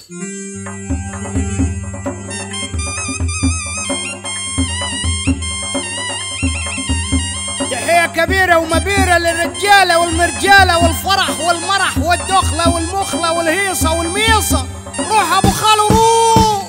تحية كبيرة ومبيرة للرجالة والمرجالة والفرح والمرح والدخلة والمخلة والهيصة والميصة روح أبو خالو روح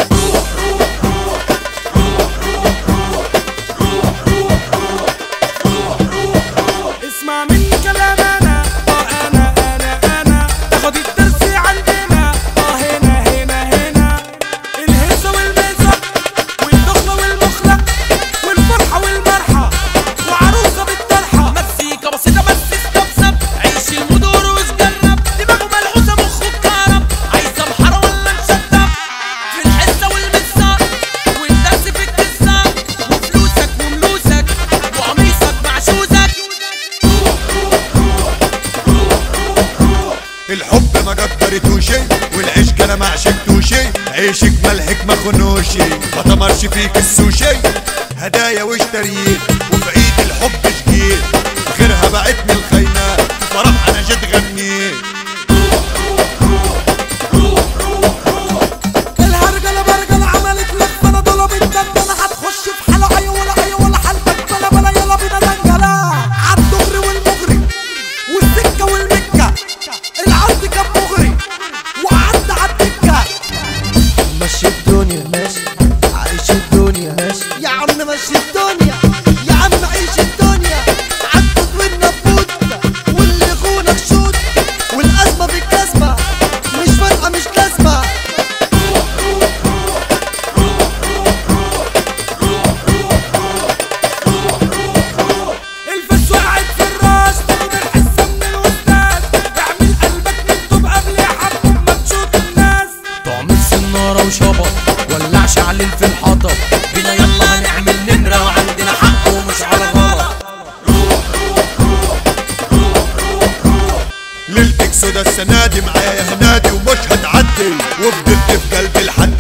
اسمع مني كلام انا اه انا انا انا تاخد الدرس عندنا اه هنا هنا هنا الهيصة والميزة والدخلة والمخلة والفرحة والمرحة وعروسة بالطرحة مزيكا بسيطة بس استبسب عيش المدور واسجرب دماغه ملعوسة مخه اتكهرب عايزة محارة ولا نشطب في الحصة والمسة والدرس في القصة وفلوسك وملوسك وقميصك مع شوزك الحب ما قدرتوش والعشق انا ما عشقتوش عيشك ملحك ما خنوشي ما تمرش فيك السوشي هدايا واشتريت وفي عيد الحب شقيت غيرها بعتني الخيمة فرح انا جيت غنيت الهرجلة برجلة عملت لك بلا ضربت دندنة هتخش في حالة عيا ولا عيا ولا حالتك بلا بلا يلا بينا دنجلة عالدغري والمغري والسكة والمكة العرض كان مغري وعدى عالدكة مشي الدنيا ماشي عايش الدنيا ماشي يا عم مشي الدنيا يا عم عيش الدنيا عدت والنبوت واللي يخونك شوت والأزمة بالكسبة مش فارقة مش لازمة الفس وقعت في الراس تاخد الحصة من الأستاذ اعمل قلبك مكتوب قبل يا حبوب ما تشوط الناس طعم السنارة وشبط ولع شعلل في الحطب بينا يلا هنعمل نمرة وعندنا حق ومش على غلط ليلتك سودا السنة دي معايا هنادي ومش هتعدي وفضلت في قلبي لحد